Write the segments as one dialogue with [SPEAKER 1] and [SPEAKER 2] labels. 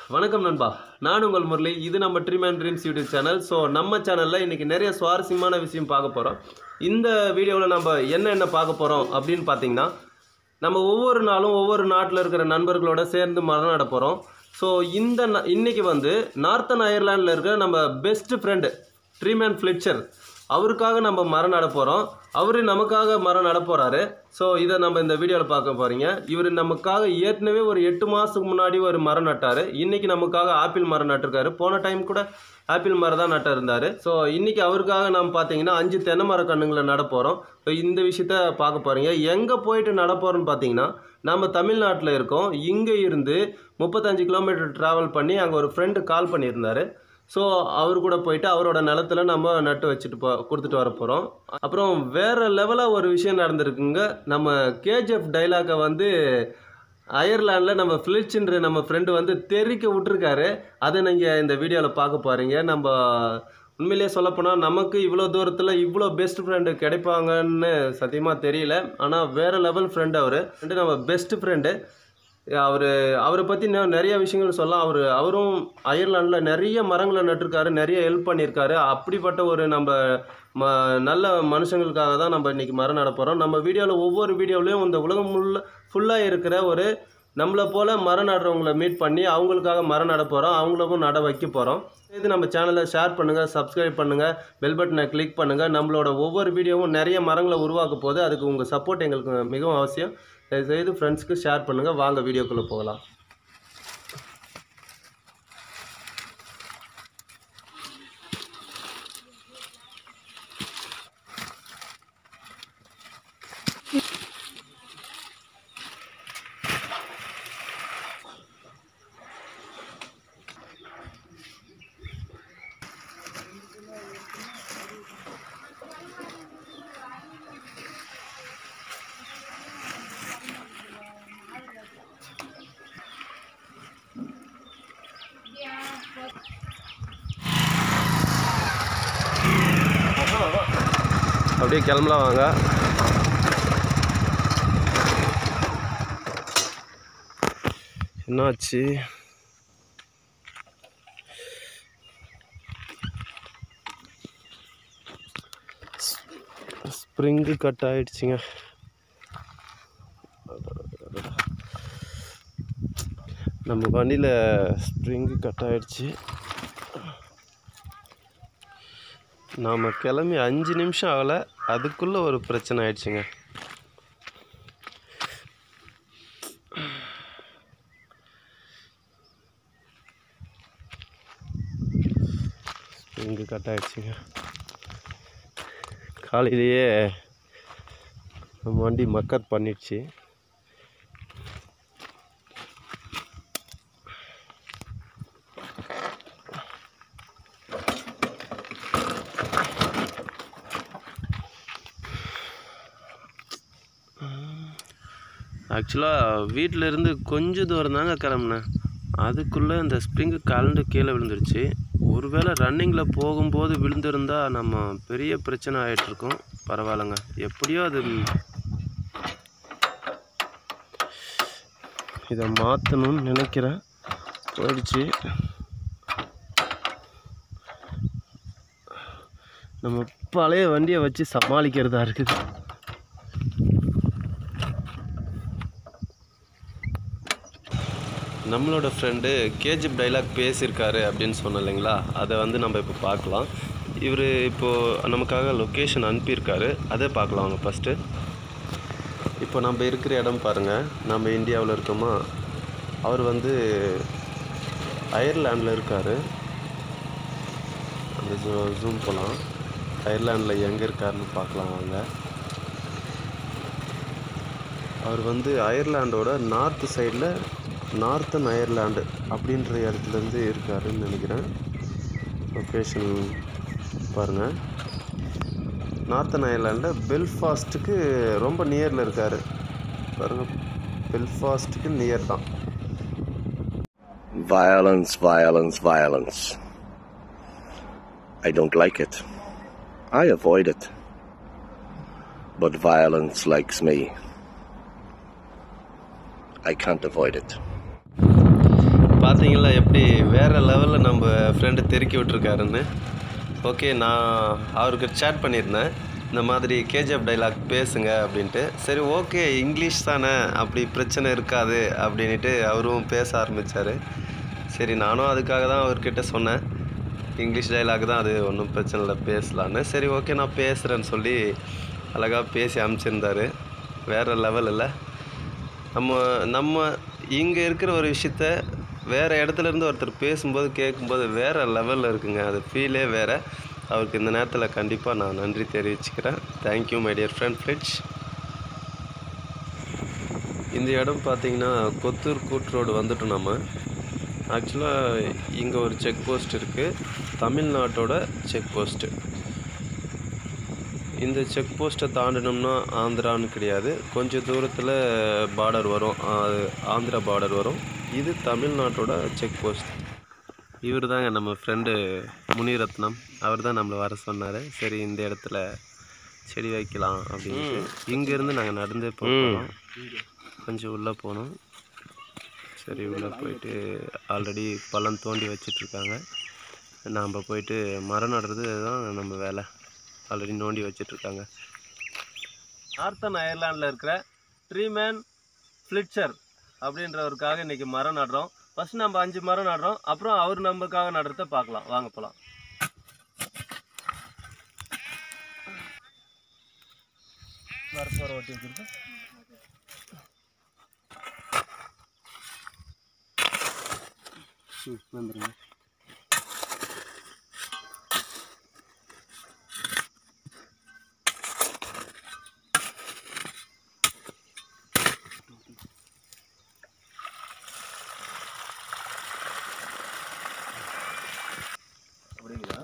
[SPEAKER 1] வணக்கம் நண்பா நான் உங்கள் முரளி இது நம்ம dream and dreams YouTube channel so நம்ம சேனலில் இன்றைக்கி நிறைய சுவாரஸ்யமான விஷயம் பார்க்க போகிறோம் இந்த வீடியோவில் நம்ம என்ன என்ன பார்க்க போகிறோம் அப்படின்னு பார்த்தீங்கன்னா நம்ம ஒவ்வொரு நாளும் ஒவ்வொரு நாட்டில் இருக்கிற நண்பர்களோட சேர்ந்து மரம் நட போகிறோம் ஸோ இந்த ந- இன்னைக்கு வந்து நார்த்தன் அயர்லாண்டில் இருக்கிற நம்ம பெஸ்ட் ஃப்ரெண்டு ட்ரீமேன் ஃப்ளிட்சர் அவருக்காக நம்ம மரம் நட போகிறோம் அவர் நமக்காக மரம் நட போகிறாரு ஸோ இதை நம்ம இந்த வீடியோவில் பார்க்க போகிறீங்க இவர் நமக்காக ஏற்கனவே ஒரு எட்டு மாதத்துக்கு முன்னாடி ஒரு மரம் நட்டார் இன்னைக்கு நமக்காக ஆப்பிள் மரம் நட்டிருக்காரு போன டைம் கூட ஆப்பிள் மரம் தான் நட்ட இருந்தார் ஸோ இன்னைக்கு அவருக்காக நம்ம பார்த்தீங்கன்னா அஞ்சு தென்னை மர கண்ணுங்களை நட போகிறோம் ஸோ இந்த விஷயத்த பார்க்க போகிறீங்க எங்கே போயிட்டு நட போகிறோம்னு பார்த்தீங்கன்னா நம்ம தமிழ்நாட்டில் இருக்கோம் இங்கே இருந்து முப்பத்தஞ்சு கிலோமீட்டர் ட்ராவல் பண்ணி அங்கே ஒரு ஃப்ரெண்டு கால் பண்ணியிருந்தாரு ஸோ அவர் கூட போயிட்டு அவரோட நிலத்துல நம்ம நட்டு வச்சுட்டு போ கொடுத்துட்டு வர போகிறோம் அப்புறம் வேற லெவலாக ஒரு விஷயம் நடந்திருக்குங்க நம்ம கேஜிஎஃப் டைலாக்கை வந்து அயர்லாண்டில் நம்ம ஃபிளிட்ஸ்ன்ற நம்ம ஃப்ரெண்டு வந்து தெரிக்க விட்டுருக்காரு அதை நீங்கள் இந்த வீடியோவில் பார்க்க போகிறீங்க நம்ம உண்மையிலேயே சொல்லப்போனால் நமக்கு இவ்வளோ தூரத்தில் இவ்வளோ பெஸ்ட் ஃப்ரெண்டு கிடைப்பாங்கன்னு சத்தியமாக தெரியல ஆனால் வேறு லெவல் ஃப்ரெண்டு அவர் ஃப்ரெண்டு நம்ம பெஸ்ட் ஃப்ரெண்டு அவர் அவரை பற்றி இன்னும் நிறைய விஷயங்கள் சொல்லலாம் அவர் அவரும் அயர்லாண்டில் நிறைய மரங்களை நட்டிருக்காரு நிறைய ஹெல்ப் பண்ணியிருக்காரு அப்படிப்பட்ட ஒரு நம்ம ம நல்ல மனுஷங்களுக்காக தான் நம்ம இன்றைக்கி மரம் நட போகிறோம் நம்ம வீடியோவில் ஒவ்வொரு வீடியோவிலையும் இந்த உலகம் முள்ள ஃபுல்லாக இருக்கிற ஒரு நம்மளை போல் மரம் நடுறவங்கள மீட் பண்ணி அவங்களுக்காக மரம் நட போகிறோம் அவங்களுக்கும் நட வைக்க போகிறோம் இது நம்ம சேனலை ஷேர் பண்ணுங்கள் சப்ஸ்கிரைப் பண்ணுங்கள் பெல் பட்டனை கிளிக் பண்ணுங்கள் நம்மளோட ஒவ்வொரு வீடியோவும் நிறைய மரங்களை உருவாக்க போது அதுக்கு உங்கள் சப்போர்ட் எங்களுக்கு மிகவும் அவசியம் தயவுசெய்து ஃப்ரெண்ட்ஸ்க்கு ஷேர் பண்ணுங்கள் வாங்க வீடியோக்குள்ளே போகலாம் அப்படியே கிளம்பலாம் வாங்க என்னாச்சு ஸ்ப்ரிங்கு கட் ஆயிடுச்சுங்க நம்ம வண்டியில் ஸ்ப்ரிங்கு கட் ஆயிடுச்சு நாம் கிளம்பி அஞ்சு நிமிஷம் ஆகலை அதுக்குள்ளே ஒரு பிரச்சனை ஆயிடுச்சுங்க இங்கே கட் ஆயிடுச்சுங்க காலையிலேயே நம்ம வண்டி மக்கர் பண்ணிடுச்சு ஆக்சுவலாக வீட்டில் இருந்து கொஞ்சம் தூரம் தாங்க கிளம்புனேன் அதுக்குள்ளே இந்த ஸ்ப்ரிங்கு கலண்டு கீழே விழுந்துருச்சு ஒருவேளை ரன்னிங்கில் போகும்போது விழுந்திருந்தா நம்ம பெரிய பிரச்சனை ஆகிட்டுருக்கோம் பரவாயில்லைங்க எப்படியோ அது இதை மாற்றணும்னு நினைக்கிறேன் போயிடுச்சு நம்ம பழைய வண்டியை வச்சு சமாளிக்கிறதா இருக்குது நம்மளோட ஃப்ரெண்டு கேஜிப் டைலாக் பேசியிருக்காரு அப்படின்னு சொன்னோம் இல்லைங்களா அதை வந்து நம்ம இப்போ பார்க்கலாம் இவர் இப்போது நமக்காக லொக்கேஷன் அனுப்பியிருக்காரு அதை பார்க்கலாம் வாங்க ஃபஸ்ட்டு இப்போ நம்ம இருக்கிற இடம் பாருங்கள் நம்ம இந்தியாவில் இருக்கோமா அவர் வந்து அயர்லாண்டில் இருக்கார் அந்த ஜூம் போகலாம் அயர்லாண்டில் எங்கே இருக்காருன்னு பார்க்கலாம் வாங்க அவர் வந்து அயர்லாண்டோட நார்த் சைடில் நார்த்தன் அயர்லாண்டு அப்படின்ற இடத்துலேருந்து இருக்காருன்னு நினைக்கிறேன் லொக்கேஷன் பாருங்கள் நார்த்தன் அயர்லாண்டில் பெல்ஃபாஸ்ட்டுக்கு ரொம்ப நியரில் இருக்கார் பாருங்கள் பெல்ஃபாஸ்ட்டுக்கு நியர் தான்
[SPEAKER 2] Violence, violence, violence. I don't like it. I avoid it. But violence likes me. I can't avoid it.
[SPEAKER 1] பார்த்தீங்களா எப்படி வேறு லெவலில் நம்ம ஃப்ரெண்டு தெருக்கி விட்டுருக்காருன்னு ஓகே நான் அவருக்கு சேட் பண்ணியிருந்தேன் இந்த மாதிரி கேஜிஎஃப் டைலாக் பேசுங்க அப்படின்ட்டு சரி ஓகே இங்கிலீஷ் தானே அப்படி பிரச்சனை இருக்காது அப்படின்ட்டு அவரும் பேச ஆரம்பித்தார் சரி நானும் அதுக்காக தான் அவர்கிட்ட சொன்னேன் இங்கிலீஷ் டைலாக் தான் அது ஒன்றும் பிரச்சனை இல்லை பேசலான்னு சரி ஓகே நான் பேசுகிறேன்னு சொல்லி அழகாக பேசி அனுப்பிச்சிருந்தாரு வேறு லெவல் இல்லை நம்ம நம்ம இங்கே இருக்கிற ஒரு விஷயத்த வேறு இடத்துல இருந்து ஒருத்தர் பேசும்போது கேட்கும்போது வேறு லெவலில் இருக்குங்க அது ஃபீலே வேறு அவருக்கு இந்த நேரத்தில் கண்டிப்பாக நான் நன்றி தெரிவிச்சுக்கிறேன் தேங்க்யூ மை டியர் ஃப்ரெண்ட் ஃப்ளிட்ஸ் இந்த இடம் பார்த்தீங்கன்னா கொத்தூர் கூட் ரோடு வந்துட்டோம் நம்ம ஆக்சுவலாக இங்கே ஒரு செக் போஸ்ட் இருக்குது தமிழ்நாட்டோட செக் போஸ்ட்டு இந்த செக் போஸ்ட்டை தாண்டினோம்னா ஆந்திரான்னு கிடையாது கொஞ்சம் தூரத்தில் பார்டர் வரும் அது ஆந்திரா பார்டர் வரும் இது தமிழ்நாட்டோட செக் போஸ்ட் இவர் தாங்க நம்ம ஃப்ரெண்டு முனிரத்னம் அவர் தான் நம்மளை வர சொன்னார் சரி இந்த இடத்துல செடி வைக்கலாம் அப்படின்ட்டு இங்கேருந்து நாங்கள் நடந்தே போகிறோம் கொஞ்சம் உள்ளே போனோம் சரி உள்ளே போயிட்டு ஆல்ரெடி பள்ளம் தோண்டி வச்சிட்ருக்காங்க நாம் போயிட்டு மரம் நடுறது தான் நம்ம வேலை ஆல்ரெடி நோண்டி வச்சிட்ருக்காங்க நார்த்தன் அயர்லாண்டில் இருக்கிற ட்ரீமேன் ஃப்ளிட்சர் அப்படின்றவருக்காக இன்றைக்கி மரம் நடுறோம் ஃபஸ்ட் நம்ம அஞ்சு மரம் நடுறோம் அப்புறம் அவர் நமக்காக நடுறத பார்க்கலாம் வாங்க போகலாம் வரப்போகிற ஓட்டி வச்சுருக்கு ம் வந்துருங்க அப்படிங்களா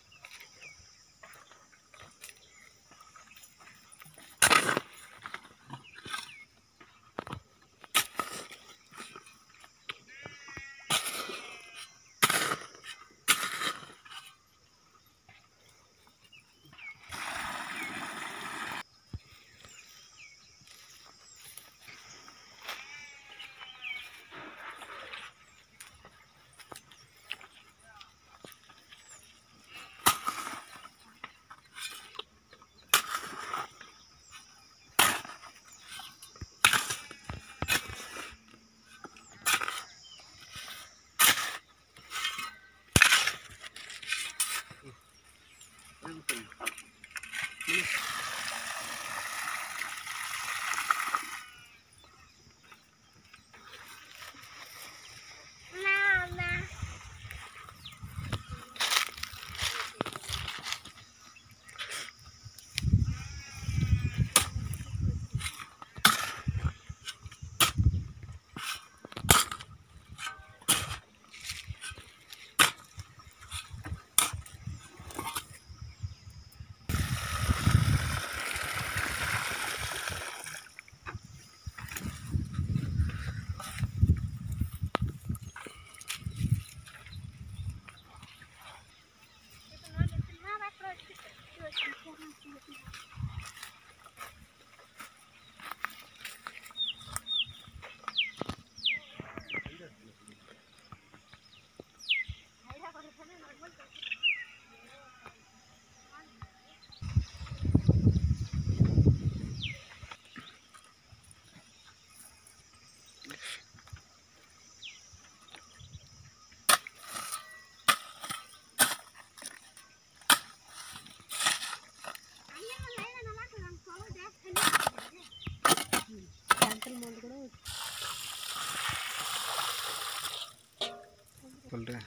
[SPEAKER 3] சொல்கிறேன்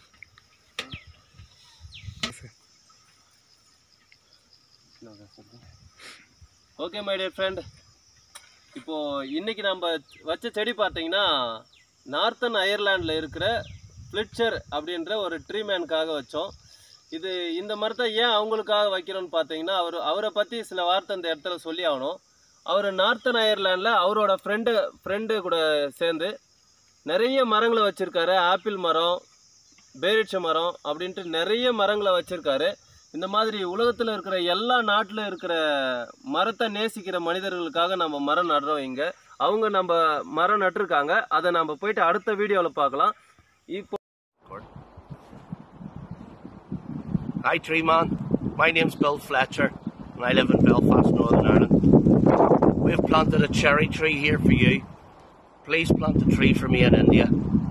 [SPEAKER 1] ஓகே மை டியர் ஃப்ரெண்ட் இப்போது இன்னைக்கு நம்ம வச்ச செடி பார்த்தீங்கன்னா நார்த்தன் அயர்லாண்டில் இருக்கிற ஃப்ளிட்சர் அப்படின்ற ஒரு ட்ரீ மேனுக்காக வச்சோம் இது இந்த மரத்தை ஏன் அவங்களுக்காக வைக்கிறோம்னு பார்த்தீங்கன்னா அவர் அவரை பற்றி சில வார்த்தை இந்த இடத்துல சொல்லி ஆகணும் அவர் நார்த்தன் அயர்லாண்டில் அவரோட ஃப்ரெண்டு ஃப்ரெண்டு கூட சேர்ந்து நிறைய மரங்களை வச்சுருக்காரு ஆப்பிள் மரம் பேரிச்ச மரம் அப்படின்ட்டு நிறைய மரங்களை வச்சுருக்காரு இந்த மாதிரி உலகத்தில் இருக்கிற எல்லா நாட்டில் இருக்கிற மரத்தை நேசிக்கிற மனிதர்களுக்காக நம்ம மரம் நடுறோம் இங்கே அவங்க நம்ம மரம் நட்டிருக்காங்க அதை நம்ம போயிட்டு அடுத்த வீடியோவில் பார்க்கலாம் இப்போ
[SPEAKER 2] Hi, Tree Man. My name's Bill Fletcher, and I live in Belfast, Northern Ireland. We have planted a cherry tree here for you. Please plant a tree for me in India.